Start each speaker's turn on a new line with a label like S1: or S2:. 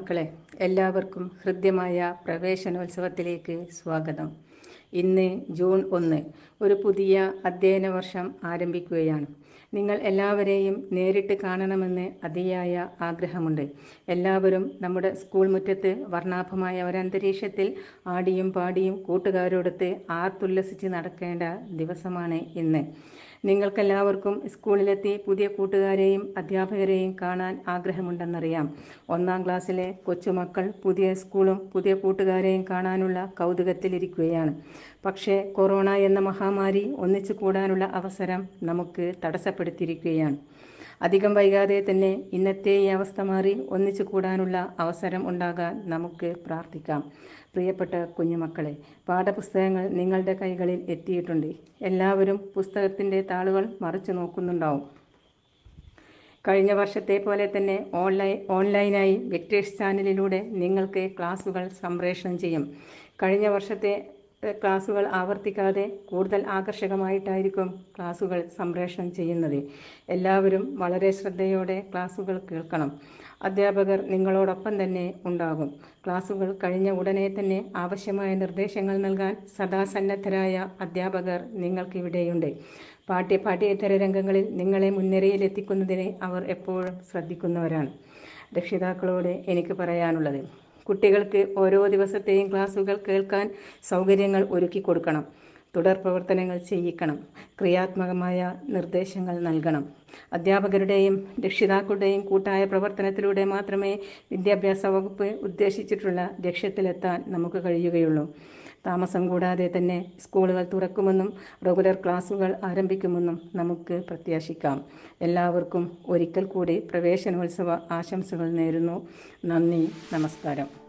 S1: കുഞ്ഞുമക്കളെ എല്ലാവർക്കും ഹൃദ്യമായ പ്രവേശനോത്സവത്തിലേക്ക് സ്വാഗതം ഇന്ന് ജൂൺ ഒന്ന് ഒരു പുതിയ അധ്യയന വർഷം ആരംഭിക്കുകയാണ് നിങ്ങൾ എല്ലാവരെയും നേരിട്ട് കാണണമെന്ന് അതിയായ ആഗ്രഹമുണ്ട് എല്ലാവരും നമ്മുടെ സ്കൂൾ മുറ്റത്ത് വർണ്ണാഭമായ ഒരന്തരീക്ഷത്തിൽ ആടിയും പാടിയും കൂട്ടുകാരോടൊത്ത് ആർത്തുല്ലസിച്ച് നടക്കേണ്ട ദിവസമാണ് ഇന്ന് നിങ്ങൾക്കെല്ലാവർക്കും സ്കൂളിലെത്തി പുതിയ കൂട്ടുകാരെയും അധ്യാപകരെയും കാണാൻ ആഗ്രഹമുണ്ടെന്നറിയാം ഒന്നാം ക്ലാസ്സിലെ കൊച്ചുമക്കൾ പുതിയ സ്കൂളും പുതിയ കൂട്ടുകാരെയും കാണാനുള്ള കൗതുകത്തിലിരിക്കുകയാണ് പക്ഷേ കൊറോണ എന്ന മഹാമാരി ഒന്നിച്ചു കൂടാനുള്ള അവസരം നമുക്ക് തടസ്സപ്പെടുത്തിയിരിക്കുകയാണ് അധികം വൈകാതെ തന്നെ ഇന്നത്തെ ഈ അവസ്ഥ മാറി ഒന്നിച്ചു കൂടാനുള്ള അവസരം ഉണ്ടാകാൻ നമുക്ക് പ്രാർത്ഥിക്കാം പ്രിയപ്പെട്ട കുഞ്ഞുമക്കളെ പാഠപുസ്തകങ്ങൾ നിങ്ങളുടെ കൈകളിൽ എത്തിയിട്ടുണ്ട് എല്ലാവരും പുസ്തകത്തിൻ്റെ താളുകൾ മറിച്ചു നോക്കുന്നുണ്ടാവും കഴിഞ്ഞ വർഷത്തെ പോലെ തന്നെ ഓൺലൈൻ ഓൺലൈനായി വെക്ടേഴ്സ് ചാനലിലൂടെ നിങ്ങൾക്ക് ക്ലാസുകൾ സംപ്രേഷണം ചെയ്യും കഴിഞ്ഞ വർഷത്തെ എഹ്, ക്ലാസുകൾ ആവർത്തിക്കാതെ കൂടുതൽ ആകർഷകമായിട്ടായിരിക്കും ക്ലാസുകൾ സംപ്രേഷണം ചെയ്യുന്നത് എല്ലാവരും വളരെ ശ്രദ്ധയോടെ ക്ലാസുകൾ കേൾക്കണം അധ്യാപകർ നിങ്ങളോടൊപ്പം തന്നെ ഉണ്ടാകും ക്ലാസുകൾ കഴിഞ്ഞ ഉടനെ തന്നെ ആവശ്യമായ നിർദ്ദേശങ്ങൾ നൽകാൻ സദാസന്നദ്ധരായ അധ്യാപകർ നിങ്ങൾക്കിവിടെയുണ്ട് പാഠ്യ പാഠ്യേതര രംഗങ്ങളിൽ നിങ്ങളെ മുൻനിരയിലെത്തിക്കുന്നതിന് അവർ എപ്പോഴും ശ്രദ്ധിക്കുന്നവരാണ് രക്ഷിതാക്കളോട് എനിക്ക് പറയാനുള്ളത് കുട്ടികൾക്ക് ഓരോ ദിവസത്തെയും ക്ലാസുകൾ കേൾക്കാൻ സൗകര്യങ്ങൾ ഒരുക്കി കൊടുക്കണം തുടർ പ്രവർത്തനങ്ങൾ ചെയ്യിക്കണം ക്രിയാത്മകമായ നിർദ്ദേശങ്ങൾ നൽകണം അധ്യാപകരുടെയും രക്ഷിതാക്കളുടെയും കൂട്ടായ പ്രവർത്തനത്തിലൂടെ മാത്രമേ വിദ്യാഭ്യാസ വകുപ്പ് ഉദ്ദേശിച്ചിട്ടുള്ള ലക്ഷ്യത്തിലെത്താൻ നമുക്ക് കഴിയുകയുള്ളൂ താമസം കൂടാതെ തന്നെ സ്കൂളുകൾ തുറക്കുമെന്നും റെഗുലർ ക്ലാസുകൾ ആരംഭിക്കുമെന്നും നമുക്ക് പ്രത്യാശിക്കാം എല്ലാവർക്കും ഒരിക്കൽ കൂടി പ്രവേശനോത്സവ ആശംസകൾ നേരുന്നു നന്ദി നമസ്കാരം